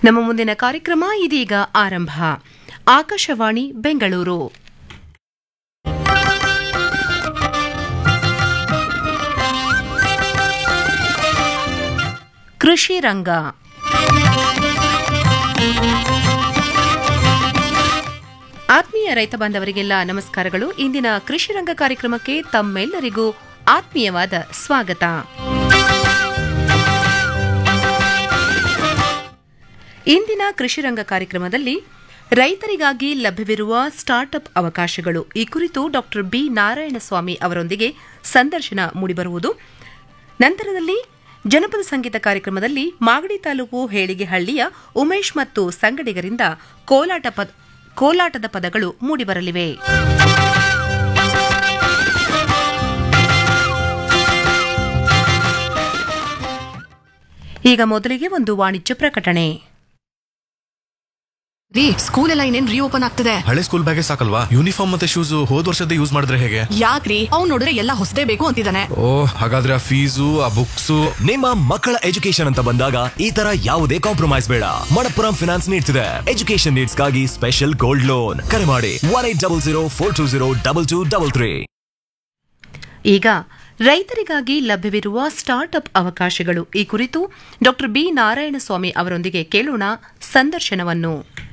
ನಮ್ಮ ಮುಂದಿನ ಕಾರ್ಯಕ್ರಮ ಇದೀಗ ಆರಂಭ ಆಕಾಶವಾಣಿ ಬೆಂಗಳೂರು ಕೃಷಿ ರಂಗ ಆತ್ಮೀಯ ರೈತ ಬಾಂಧವರಿಗೆಲ್ಲ ನಮಸ್ಕಾರಗಳು ಇಂದಿನ ಕೃಷಿ ರಂಗ ಕಾರ್ಯಕ್ರಮಕ್ಕೆ ತಮ್ಮೆಲ್ಲರಿಗೂ ಆತ್ಮೀಯವಾದ ಸ್ವಾಗತ ಇಂದಿನ ಕೃಷಿ ರಂಗ ಕಾರ್ಯಕ್ರಮದಲ್ಲಿ ರೈತರಿಗಾಗಿ ಲಭ್ಯವಿರುವ ಸ್ಟಾರ್ಟ್ಅಪ್ ಅವಕಾಶಗಳು ಈ ಕುರಿತು ಡಾಕ್ಟರ್ ಬಿ ನಾರಾಯಣಸ್ವಾಮಿ ಅವರೊಂದಿಗೆ ಸಂದರ್ಶನ ಮೂಡಿಬರುವುದು ನಂತರದಲ್ಲಿ ಜನಪದ ಸಂಗೀತ ಕಾರ್ಯಕ್ರಮದಲ್ಲಿ ಮಾಗಡಿ ತಾಲೂಕು ಹೇಳಿಗೆಹಳ್ಳಿಯ ಉಮೇಶ್ ಮತ್ತು ಸಂಗಡಿಗರಿಂದ ಕೋಲಾಟ ಪದ ಕೋಲಾಟದ ಪದಗಳು ಮೂಡಿಬರಲಿವೆ ಈಗ ಮೊದಲಿಗೆ ಒಂದು ವಾಣಿಜ್ಯ ಪ್ರಕಟಣೆ ರೀ ಸ್ಕೂಲ್ ಎಲ್ಲ ಇನ್ನೇನ್ ರೀಓಪನ್ ಆಗ್ತದೆ ಹಳೆ ಸ್ಕೂಲ್ ಬ್ಯಾಗೇ ಸಾಕಲ್ವಾ ಯೂನಿಫಾರ್ಮ್ ಮತ್ತೆ ಶೂಸ್ ಹೋದ್ ವರ್ಷದ ಯೂಸ್ ಮಾಡಿದ್ರೆ ಹೇಗೆ ಯಾಕ್ರಿ ಅವ್ನ್ ನೋಡಿದ್ರೆ ಎಲ್ಲ ಹೊಸದೇ ಬೇಕು ಅಂತಿದ್ದಾನೆ ಓ ಹಾಗಾದ್ರೆ ಆ ಫೀಸು ಆ ಬುಕ್ಸು ನಿಮ್ಮ ಮಕ್ಕಳ ಎಜುಕೇಶನ್ ಅಂತ ಬಂದಾಗ ಈ ತರ ಯಾವುದೇ ಕಾಂಪ್ರಮೈಸ್ ಬೇಡ ಮಣಪ್ಪುರಂ ಫಿನಾನ್ಸ್ ನೀಡ್ತಿದೆ ಎಜುಕೇಶನ್ ನೀಡ್ಸ್ಗಾಗಿ ಸ್ಪೆಷಲ್ ಗೋಲ್ಡ್ ಲೋನ್ ಕರೆ ಮಾಡಿ one eight double zero four two zero double two double three ಈಗ ರೈತರಿಗಾಗಿ ಲಭ್ಯವಿರುವ ಸ್ಟಾರ್ಟ್ಅಪ್ ಅವಕಾಶಗಳು ಈ ಕುರಿತು ಡಾಕ್ಟರ್ ಬಿ ನಾರಾಯಣಸ್ವಾಮಿ ಅವರೊಂದಿಗೆ ಕೇಳೋಣ ಸಂದರ್ಶನವನ್ನು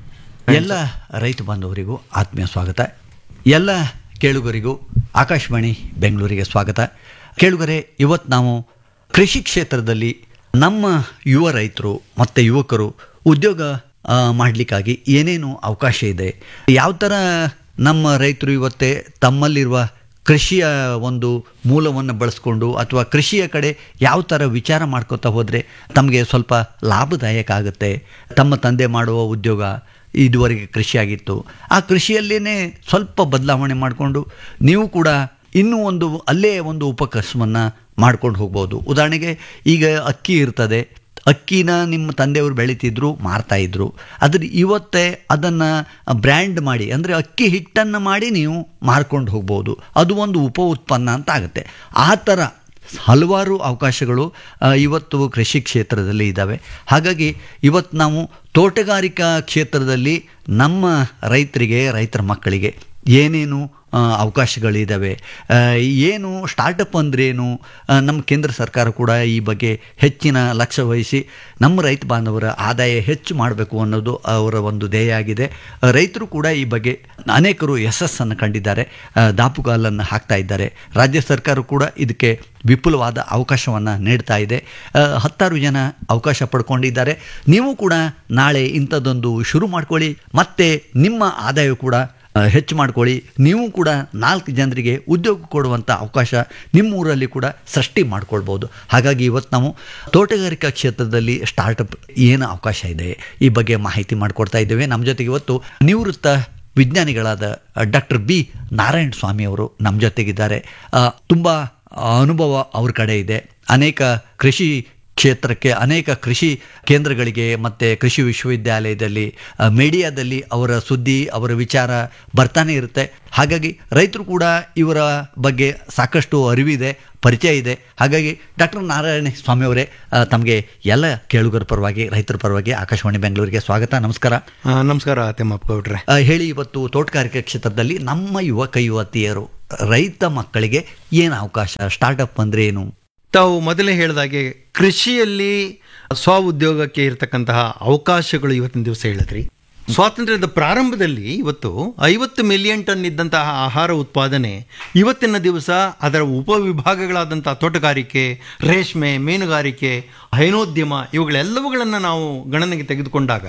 ಎಲ್ಲ ರೈತ ಬಾಂಧವರಿಗೂ ಆತ್ಮೀಯ ಸ್ವಾಗತ ಎಲ್ಲ ಕೇಳುಗರಿಗೂ ಆಕಾಶವಾಣಿ ಬೆಂಗಳೂರಿಗೆ ಸ್ವಾಗತ ಕೇಳುಗರೆ ಇವತ್ತು ನಾವು ಕೃಷಿ ಕ್ಷೇತ್ರದಲ್ಲಿ ನಮ್ಮ ಯುವ ರೈತರು ಮತ್ತು ಯುವಕರು ಉದ್ಯೋಗ ಆ, ಮಾಡಲಿಕ್ಕಾಗಿ ಏನೇನು ಅವಕಾಶ ಇದೆ ಯಾವ ಥರ ನಮ್ಮ ರೈತರು ಇವತ್ತೇ ತಮ್ಮಲ್ಲಿರುವ ಕೃಷಿಯ ಒಂದು ಮೂಲವನ್ನು ಬಳಸ್ಕೊಂಡು ಅಥವಾ ಕೃಷಿಯ ಕಡೆ ಯಾವ ಥರ ವಿಚಾರ ಮಾಡ್ಕೋತಾ ಹೋದರೆ ತಮಗೆ ಸ್ವಲ್ಪ ಲಾಭದಾಯಕ ಆಗುತ್ತೆ ತಮ್ಮ ತಂದೆ ಮಾಡುವ ಉದ್ಯೋಗ ಇದುವರೆಗೆ ಕೃಷಿಯಾಗಿತ್ತು ಆ ಕೃಷಿಯಲ್ಲೇ ಸ್ವಲ್ಪ ಬದಲಾವಣೆ ಮಾಡಿಕೊಂಡು ನೀವು ಕೂಡ ಇನ್ನೂ ಒಂದು ಅಲ್ಲೇ ಒಂದು ಉಪಕಸವನ್ನು ಮಾಡ್ಕೊಂಡು ಹೋಗ್ಬೋದು ಉದಾಹರಣೆಗೆ ಈಗ ಅಕ್ಕಿ ಇರ್ತದೆ ಅಕ್ಕಿನ ನಿಮ್ಮ ತಂದೆಯವರು ಬೆಳೀತಿದ್ರು ಮಾರ್ತಾಯಿದ್ರು ಅದ್ರ ಇವತ್ತೇ ಅದನ್ನು ಬ್ರ್ಯಾಂಡ್ ಮಾಡಿ ಅಂದರೆ ಅಕ್ಕಿ ಹಿಟ್ಟನ್ನು ಮಾಡಿ ನೀವು ಮಾರ್ಕೊಂಡು ಹೋಗ್ಬೋದು ಅದು ಒಂದು ಉಪ ಉತ್ಪನ್ನ ಅಂತ ಆಗುತ್ತೆ ಆ ಥರ ಹಲವಾರು ಅವಕಾಶಗಳು ಆ, ಇವತ್ತು ಕೃಷಿ ಕ್ಷೇತ್ರದಲ್ಲಿ ಇದ್ದಾವೆ ಹಾಗಾಗಿ ಇವತ್ತು ನಾವು ತೋಟಗಾರಿಕಾ ಕ್ಷೇತ್ರದಲ್ಲಿ ನಮ್ಮ ರೈತರಿಗೆ ರೈತರ ಮಕ್ಕಳಿಗೆ ಏನೇನು ಆ, ಅವಕಾಶಗಳಿದ್ದಾವೆ ಆ, ಏನು ಸ್ಟಾರ್ಟಪ್ ಅಂದ್ರೇನು ಆ, ನಮ್ಮ ಕೇಂದ್ರ ಸರ್ಕಾರ ಕೂಡ ಈ ಬಗ್ಗೆ ಹೆಚ್ಚಿನ ಲಕ್ಷ್ಯ ವಹಿಸಿ ನಮ್ಮ ರೈತ ಬಾಂಧವರ ಆದಾಯ ಹೆಚ್ಚು ಮಾಡಬೇಕು ಅನ್ನೋದು ಅವರ ಒಂದು ಧ್ಯೇಯ ಆಗಿದೆ ಆ, ರೈತರು ಕೂಡ ಈ ಬಗ್ಗೆ ಅನೇಕರು ಯಶಸ್ಸನ್ನು ಕಂಡಿದ್ದಾರೆ ಆ, ದಾಪುಗಾಲನ್ನು ಹಾಕ್ತಾ ಇದ್ದಾರೆ ರಾಜ್ಯ ಸರ್ಕಾರ ಕೂಡ ಇದಕ್ಕೆ ವಿಪುಲವಾದ ಅವಕಾಶವನ್ನು ನೀಡ್ತಾ ಇದೆ ಆ, ಹತ್ತಾರು ಜನ ಅವಕಾಶ ಪಡ್ಕೊಂಡಿದ್ದಾರೆ ನೀವು ಕೂಡ ನಾಳೆ ಇಂಥದ್ದೊಂದು ಶುರು ಮಾಡ್ಕೊಳ್ಳಿ ಮತ್ತು ನಿಮ್ಮ ಆದಾಯ ಕೂಡ ಆ, ಹೆಚ್ಚು ಮಾಡ್ಕೊಳ್ಳಿ ನೀವು ಕೂಡ ನಾಲ್ಕು ಜನರಿಗೆ ಉದ್ಯೋಗ ಕೊಡುವಂಥ ಅವಕಾಶ ನಿಮ್ಮ ಊರಲ್ಲಿ ಕೂಡ ಸೃಷ್ಟಿ ಮಾಡ್ಕೊಳ್ಬೋದು ಹಾಗಾಗಿ ಇವತ್ತು ನಾವು ತೋಟಗಾರಿಕಾ ಕ್ಷೇತ್ರದಲ್ಲಿ ಸ್ಟಾರ್ಟಪ್ ಏನು ಅವಕಾಶ ಇದೆ ಈ ಬಗ್ಗೆ ಮಾಹಿತಿ ಮಾಡಿಕೊಡ್ತಾ ಇದ್ದೇವೆ ನಮ್ಮ ಜೊತೆಗೆ ಇವತ್ತು ನಿವೃತ್ತ ವಿಜ್ಞಾನಿಗಳಾದ ಡಾಕ್ಟರ್ ಬಿ ನಾರಾಯಣ ಸ್ವಾಮಿ ಅವರು ನಮ್ಮ ಜೊತೆಗಿದ್ದಾರೆ ತುಂಬ ಅನುಭವ ಅವ್ರ ಕಡೆ ಇದೆ ಅನೇಕ ಕೃಷಿ ಕ್ಷೇತ್ರಕ್ಕೆ ಅನೇಕ ಕೃಷಿ ಕೇಂದ್ರಗಳಿಗೆ ಮತ್ತು ಕೃಷಿ ವಿಶ್ವವಿದ್ಯಾಲಯದಲ್ಲಿ ಆ, ಮೀಡಿಯಾದಲ್ಲಿ ಅವರ ಸುದ್ದಿ ಅವರ ವಿಚಾರ ಬರ್ತಾನೆ ಇರುತ್ತೆ ಹಾಗಾಗಿ ರೈತರು ಕೂಡ ಇವರ ಬಗ್ಗೆ ಸಾಕಷ್ಟು ಅರಿವಿದೆ ಪರಿಚಯ ಇದೆ ಹಾಗಾಗಿ ಡಾಕ್ಟರ್ ನಾರಾಯಣ ಸ್ವಾಮಿಯವರೇ ಆ, ತಮಗೆ ಎಲ್ಲ ಕೇಳುಗರ ಪರವಾಗಿ ರೈತರ ಪರವಾಗಿ ಆಕಾಶವಾಣಿ ಬೆಂಗಳೂರಿಗೆ ಸ್ವಾಗತ ನಮಸ್ಕಾರ ಆ, ನಮಸ್ಕಾರ ತಿಮ್ಮಪ್ಪ ಗೌಡ್ರೆ ಆ, ಹೇಳಿ ಇವತ್ತು ತೋಟಗಾರಿಕೆ ಕ್ಷೇತ್ರದಲ್ಲಿ ನಮ್ಮ ಯುವಕ ಯುವತಿಯರು ರೈತ ಮಕ್ಕಳಿಗೆ ಏನು ಅವಕಾಶ ಸ್ಟಾರ್ಟಪ್ ಅಂದರೆ ಏನು ತಾವು ಮೊದಲೇ ಹೇಳಿದಾಗೆ ಕೃಷಿಯಲ್ಲಿ ಸ್ವ ಉದ್ಯೋಗಕ್ಕೆ ಇರತಕ್ಕಂತಹ ಅವಕಾಶಗಳು ಇವತ್ತಿನ ದಿವಸ ಹೇಳಿದ್ರಿ ಸ್ವಾತಂತ್ರ್ಯದ ಪ್ರಾರಂಭದಲ್ಲಿ ಇವತ್ತು ಐವತ್ತು ಮಿಲಿಯನ್ ಟನ್ ಇದ್ದಂತಹ ಆಹಾರ ಉತ್ಪಾದನೆ ಇವತ್ತಿನ ದಿವಸ ಅದರ ಉಪವಿಭಾಗಗಳಾದಂತಹ ತೋಟಗಾರಿಕೆ ರೇಷ್ಮೆ ಮೀನುಗಾರಿಕೆ ಹೈನೋದ್ಯಮ ಇವುಗಳೆಲ್ಲವುಗಳನ್ನು ನಾವು ಗಣನೆಗೆ ತೆಗೆದುಕೊಂಡಾಗ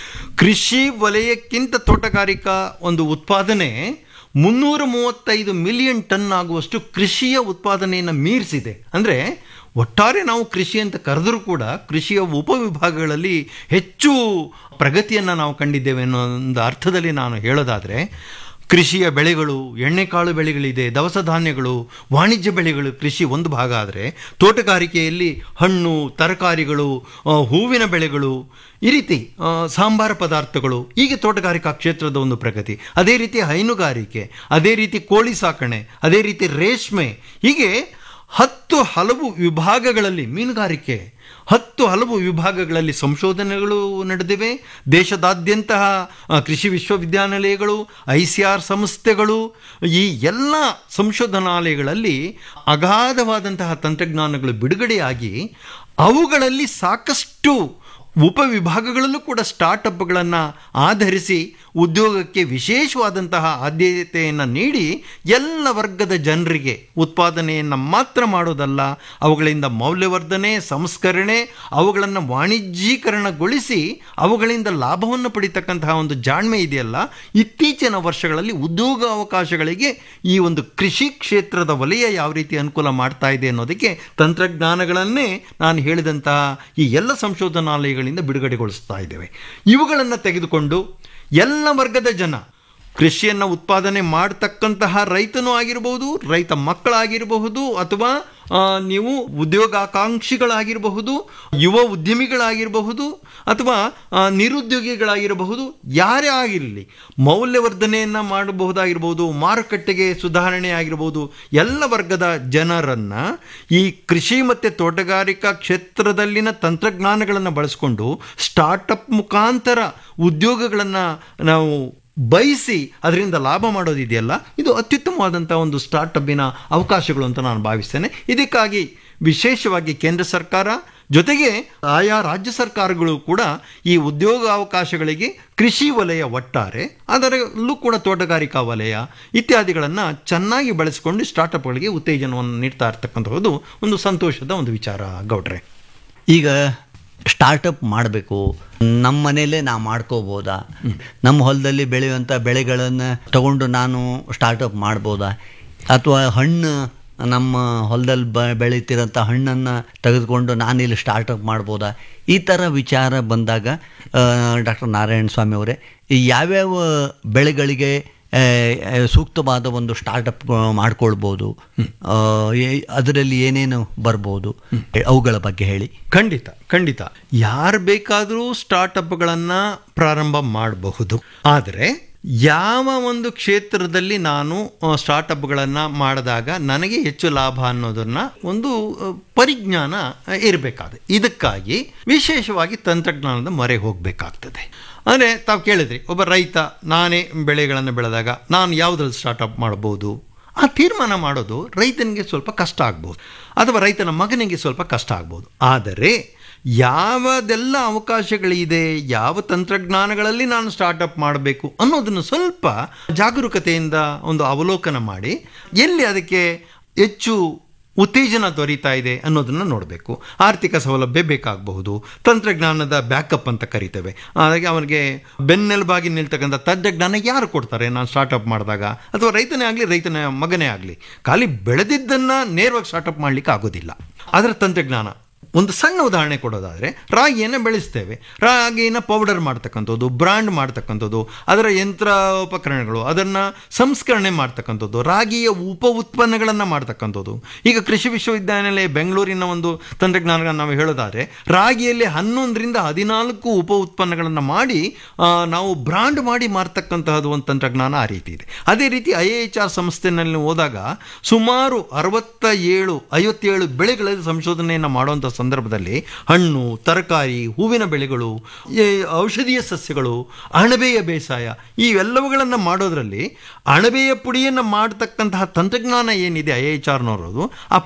ಕೃಷಿ ವಲಯಕ್ಕಿಂತ ತೋಟಗಾರಿಕಾ ಒಂದು ಉತ್ಪಾದನೆ ಮುನ್ನೂರ ಮೂವತ್ತೈದು ಮಿಲಿಯನ್ ಟನ್ ಆಗುವಷ್ಟು ಕೃಷಿಯ ಉತ್ಪಾದನೆಯನ್ನು ಮೀರಿಸಿದೆ ಅಂದರೆ ಒಟ್ಟಾರೆ ನಾವು ಕೃಷಿ ಅಂತ ಕರೆದರೂ ಕೂಡ ಕೃಷಿಯ ಉಪವಿಭಾಗಗಳಲ್ಲಿ ಹೆಚ್ಚು ಪ್ರಗತಿಯನ್ನು ನಾವು ಕಂಡಿದ್ದೇವೆ ಅನ್ನೋ ಒಂದು ಅರ್ಥದಲ್ಲಿ ನಾನು ಹೇಳೋದಾದರೆ ಕೃಷಿಯ ಬೆಳೆಗಳು ಎಣ್ಣೆಕಾಳು ಬೆಳೆಗಳಿದೆ ದವಸ ಧಾನ್ಯಗಳು ವಾಣಿಜ್ಯ ಬೆಳೆಗಳು ಕೃಷಿ ಒಂದು ಭಾಗ ಆದರೆ ತೋಟಗಾರಿಕೆಯಲ್ಲಿ ಹಣ್ಣು ತರಕಾರಿಗಳು ಆ, ಹೂವಿನ ಬೆಳೆಗಳು ಈ ರೀತಿ ಆ, ಸಾಂಬಾರ ಪದಾರ್ಥಗಳು ಹೀಗೆ ತೋಟಗಾರಿಕಾ ಕ್ಷೇತ್ರದ ಒಂದು ಪ್ರಗತಿ ಅದೇ ರೀತಿ ಹೈನುಗಾರಿಕೆ ಅದೇ ರೀತಿ ಕೋಳಿ ಸಾಕಣೆ ಅದೇ ರೀತಿ ರೇಷ್ಮೆ ಹೀಗೆ ಹತ್ತು ಹಲವು ವಿಭಾಗಗಳಲ್ಲಿ ಮೀನುಗಾರಿಕೆ ಹತ್ತು ಹಲವು ವಿಭಾಗಗಳಲ್ಲಿ ಸಂಶೋಧನೆಗಳು ನಡೆದಿವೆ ದೇಶದಾದ್ಯಂತ ಆ, ಕೃಷಿ ವಿಶ್ವವಿದ್ಯಾನಿಲಯಗಳು ಐ ಸಿ ಆರ್ ಸಂಸ್ಥೆಗಳು ಈ ಎಲ್ಲ ಸಂಶೋಧನಾಲಯಗಳಲ್ಲಿ ಅಗಾಧವಾದಂತಹ ತಂತ್ರಜ್ಞಾನಗಳು ಬಿಡುಗಡೆಯಾಗಿ ಅವುಗಳಲ್ಲಿ ಸಾಕಷ್ಟು ಉಪವಿಭಾಗಗಳಲ್ಲೂ ಕೂಡ ಸ್ಟಾರ್ಟಪ್ಗಳನ್ನು ಆಧರಿಸಿ ಉದ್ಯೋಗಕ್ಕೆ ವಿಶೇಷವಾದಂತಹ ಆದ್ಯತೆಯನ್ನು ನೀಡಿ ಎಲ್ಲ ವರ್ಗದ ಜನರಿಗೆ ಉತ್ಪಾದನೆಯನ್ನು ಮಾತ್ರ ಮಾಡೋದಲ್ಲ ಅವುಗಳಿಂದ ಮೌಲ್ಯವರ್ಧನೆ ಸಂಸ್ಕರಣೆ ಅವುಗಳನ್ನು ವಾಣಿಜ್ಯೀಕರಣಗೊಳಿಸಿ ಅವುಗಳಿಂದ ಲಾಭವನ್ನು ಪಡಿತಕ್ಕಂತಹ ಒಂದು ಜಾಣ್ಮೆ ಇದೆಯಲ್ಲ ಇತ್ತೀಚಿನ ವರ್ಷಗಳಲ್ಲಿ ಉದ್ಯೋಗ ಅವಕಾಶಗಳಿಗೆ ಈ ಒಂದು ಕೃಷಿ ಕ್ಷೇತ್ರದ ವಲಯ ಯಾವ ರೀತಿ ಅನುಕೂಲ ಮಾಡ್ತಾ ಇದೆ ಅನ್ನೋದಕ್ಕೆ ತಂತ್ರಜ್ಞಾನಗಳನ್ನೇ ನಾನು ಹೇಳಿದಂತಹ ಈ ಎಲ್ಲ ಸಂಶೋಧನಾಲಯಗಳಿಂದ ಬಿಡುಗಡೆಗೊಳಿಸ್ತಾ ಇದ್ದೇವೆ ಇವುಗಳನ್ನು ತೆಗೆದುಕೊಂಡು ಎಲ್ಲ ವರ್ಗದ ಜನ ಕೃಷಿಯನ್ನು ಉತ್ಪಾದನೆ ಮಾಡ್ತಕ್ಕಂತಹ ರೈತನೂ ಆಗಿರಬಹುದು ರೈತ ಮಕ್ಕಳಾಗಿರಬಹುದು ಅಥವಾ ಆ, ನೀವು ಉದ್ಯೋಗಾಕಾಂಕ್ಷಿಗಳಾಗಿರಬಹುದು ಯುವ ಉದ್ಯಮಿಗಳಾಗಿರಬಹುದು ಅಥವಾ ಆ, ನಿರುದ್ಯೋಗಿಗಳಾಗಿರಬಹುದು ಯಾರೇ ಆಗಿರಲಿ ಮೌಲ್ಯವರ್ಧನೆಯನ್ನು ಮಾಡಬಹುದಾಗಿರ್ಬೋದು ಮಾರುಕಟ್ಟೆಗೆ ಸುಧಾರಣೆ ಆಗಿರ್ಬೋದು ಎಲ್ಲ ವರ್ಗದ ಜನರನ್ನ ಈ ಕೃಷಿ ಮತ್ತು ತೋಟಗಾರಿಕಾ ಕ್ಷೇತ್ರದಲ್ಲಿನ ತಂತ್ರಜ್ಞಾನಗಳನ್ನು ಬಳಸಿಕೊಂಡು ಸ್ಟಾರ್ಟಪ್ ಮುಖಾಂತರ ಉದ್ಯೋಗಗಳನ್ನು ನಾವು ಬಯಸಿ ಅದರಿಂದ ಲಾಭ ಮಾಡೋದಿದೆಯಲ್ಲ ಇದು ಅತ್ಯುತ್ತಮವಾದಂಥ ಒಂದು ಸ್ಟಾರ್ಟಪ್ಪಿನ ಅವಕಾಶಗಳು ಅಂತ ನಾನು ಭಾವಿಸ್ತೇನೆ ಇದಕ್ಕಾಗಿ ವಿಶೇಷವಾಗಿ ಕೇಂದ್ರ ಸರ್ಕಾರ ಜೊತೆಗೆ ಆಯಾ ರಾಜ್ಯ ಸರ್ಕಾರಗಳು ಕೂಡ ಈ ಉದ್ಯೋಗ ಅವಕಾಶಗಳಿಗೆ ಕೃಷಿ ವಲಯ ಒಟ್ಟಾರೆ ಅದರಲ್ಲೂ ಕೂಡ ತೋಟಗಾರಿಕಾ ವಲಯ ಇತ್ಯಾದಿಗಳನ್ನು ಚೆನ್ನಾಗಿ ಬಳಸಿಕೊಂಡು ಸ್ಟಾರ್ಟಪ್ಗಳಿಗೆ ಉತ್ತೇಜನವನ್ನು ನೀಡ್ತಾ ಇರ್ತಕ್ಕಂಥದ್ದು ಒಂದು ಸಂತೋಷದ ಒಂದು ವಿಚಾರ ಗೌಡ್ರೆ ಈಗ ಸ್ಟಾರ್ಟಪ್ ಮಾಡಬೇಕು ನಮ್ಮ ಮನೇಲೇ ನಾ ಮಾಡ್ಕೋಬೋದಾ ನಮ್ಮ ಹೊಲದಲ್ಲಿ ಬೆಳೆಯುವಂಥ ಬೆಳೆಗಳನ್ನು ತಗೊಂಡು ನಾನು ಸ್ಟಾರ್ಟಪ್ ಮಾಡ್ಬೋದಾ ಅಥವಾ ಹಣ್ಣು ನಮ್ಮ ಹೊಲದಲ್ಲಿ ಬ ಬೆಳೀತಿರೋಂಥ ಹಣ್ಣನ್ನು ತೆಗೆದುಕೊಂಡು ನಾನಿಲ್ಲಿ ಸ್ಟಾರ್ಟಪ್ ಮಾಡ್ಬೋದಾ ಈ ಥರ ವಿಚಾರ ಬಂದಾಗ ಡಾಕ್ಟರ್ ನಾರಾಯಣ ಸ್ವಾಮಿ ಅವರೇ ಈ ಯಾವ್ಯಾವ ಬೆಳೆಗಳಿಗೆ ಆ, ಆ, ಸೂಕ್ತವಾದ ಒಂದು ಸ್ಟಾರ್ಟಪ್ ಮಾಡ್ಕೊಳ್ಬೋದು ಆ, ಏ- ಅದರಲ್ಲಿ ಏನೇನು ಬರ್ಬೋದು ಅವುಗಳ ಬಗ್ಗೆ ಹೇಳಿ ಖಂಡಿತ ಖಂಡಿತ ಯಾರು ಬೇಕಾದರೂ ಸ್ಟಾರ್ಟಪ್ಗಳನ್ನು ಪ್ರಾರಂಭ ಮಾಡಬಹುದು ಆದರೆ ಯಾವ ಒಂದು ಕ್ಷೇತ್ರದಲ್ಲಿ ನಾನು ಸ್ಟಾರ್ಟಪ್ಗಳನ್ನು ಮಾಡಿದಾಗ ನನಗೆ ಹೆಚ್ಚು ಲಾಭ ಅನ್ನೋದನ್ನ ಒಂದು ಆ, ಪರಿಜ್ಞಾನ ಇರಬೇಕಾದ ಇದಕ್ಕಾಗಿ ವಿಶೇಷವಾಗಿ ತಂತ್ರಜ್ಞಾನದ ಮೊರೆ ಹೋಗಬೇಕಾಗ್ತದೆ ಅಂದರೆ ತಾವು ಕೇಳಿದ್ರಿ ಒಬ್ಬ ರೈತ ನಾನೇ ಬೆಳೆಗಳನ್ನು ಬೆಳೆದಾಗ ನಾನು ಯಾವುದ್ರಲ್ಲಿ ಸ್ಟಾರ್ಟಪ್ ಮಾಡ್ಬೋದು ಆ ತೀರ್ಮಾನ ಮಾಡೋದು ರೈತನಿಗೆ ಸ್ವಲ್ಪ ಕಷ್ಟ ಆಗ್ಬೋದು ಅಥವಾ ರೈತನ ಮಗನಿಗೆ ಸ್ವಲ್ಪ ಕಷ್ಟ ಆಗ್ಬೋದು ಆದರೆ ಯಾವುದೆಲ್ಲ ಅವಕಾಶಗಳಿದೆ ಯಾವ ತಂತ್ರಜ್ಞಾನಗಳಲ್ಲಿ ನಾನು ಸ್ಟಾರ್ಟಪ್ ಮಾಡಬೇಕು ಅನ್ನೋದನ್ನು ಸ್ವಲ್ಪ ಜಾಗರೂಕತೆಯಿಂದ ಒಂದು ಅವಲೋಕನ ಮಾಡಿ ಎಲ್ಲಿ ಅದಕ್ಕೆ ಹೆಚ್ಚು ಉತ್ತೇಜನ ದೊರೀತಾ ಇದೆ ಅನ್ನೋದನ್ನು ನೋಡಬೇಕು ಆರ್ಥಿಕ ಸೌಲಭ್ಯ ಬೇಕಾಗಬಹುದು ತಂತ್ರಜ್ಞಾನದ ಬ್ಯಾಕಪ್ ಅಂತ ಕರಿತೇವೆ ಹಾಗಾಗಿ ಅವನಿಗೆ ಬೆನ್ನೆಲುಬಾಗಿ ನಿಲ್ತಕ್ಕಂಥ ತಂತ್ರಜ್ಞಾನ ಯಾರು ಕೊಡ್ತಾರೆ ನಾನು ಸ್ಟಾರ್ಟಪ್ ಮಾಡಿದಾಗ ಅಥವಾ ರೈತನೇ ಆಗಲಿ ರೈತನ ಮಗನೇ ಆಗಲಿ ಖಾಲಿ ಬೆಳೆದಿದ್ದನ್ನು ನೇರವಾಗಿ ಸ್ಟಾರ್ಟಪ್ ಮಾಡಲಿಕ್ಕೆ ಆಗೋದಿಲ್ಲ ಅದರ ತಂತ್ರಜ್ಞಾನ ಒಂದು ಸಣ್ಣ ಉದಾಹರಣೆ ಕೊಡೋದಾದರೆ ರಾಗಿಯನ್ನು ಬೆಳೆಸ್ತೇವೆ ರಾಗಿನ ಪೌಡರ್ ಮಾಡ್ತಕ್ಕಂಥದ್ದು ಬ್ರಾಂಡ್ ಮಾಡ್ತಕ್ಕಂಥದ್ದು ಅದರ ಯಂತ್ರೋಪಕರಣಗಳು ಅದನ್ನು ಸಂಸ್ಕರಣೆ ಮಾಡ್ತಕ್ಕಂಥದ್ದು ರಾಗಿಯ ಉಪ ಉತ್ಪನ್ನಗಳನ್ನು ಮಾಡ್ತಕ್ಕಂಥದ್ದು ಈಗ ಕೃಷಿ ವಿಶ್ವವಿದ್ಯಾನಿಲಯ ಬೆಂಗಳೂರಿನ ಒಂದು ತಂತ್ರಜ್ಞಾನ ನಾವು ಹೇಳೋದಾದರೆ ರಾಗಿಯಲ್ಲಿ ಹನ್ನೊಂದರಿಂದ ಹದಿನಾಲ್ಕು ಉಪ ಉತ್ಪನ್ನಗಳನ್ನು ಮಾಡಿ ಆ, ನಾವು ಬ್ರಾಂಡ್ ಮಾಡಿ ಮಾರ್ತಕ್ಕಂತಹದ್ದು ಒಂದು ತಂತ್ರಜ್ಞಾನ ಆ ರೀತಿ ಇದೆ ಅದೇ ರೀತಿ ಐ ಎಚ್ ಆರ್ ಸಂಸ್ಥೆನಲ್ಲಿ ಹೋದಾಗ ಸುಮಾರು ಅರವತ್ತ ಏಳು ಐವತ್ತೇಳು ಬೆಳೆಗಳಲ್ಲಿ ಸಂಶೋಧನೆಯನ್ನು ಮಾಡುವಂಥ ಸಂದರ್ಭದಲ್ಲಿ ಹಣ್ಣು ತರಕಾರಿ ಹೂವಿನ ಬೆಳೆಗಳು ಈ ಔಷಧೀಯ ಸಸ್ಯಗಳು ಅಣಬೆಯ ಬೇಸಾಯ ಇವೆಲ್ಲವುಗಳನ್ನು ಮಾಡೋದ್ರಲ್ಲಿ ಅಣಬೆಯ ಪುಡಿಯನ್ನು ಮಾಡತಕ್ಕಂತಹ ತಂತ್ರಜ್ಞಾನ ಏನಿದೆ ಐ ಎಚ್ ಆರ್ನವರದು ಆ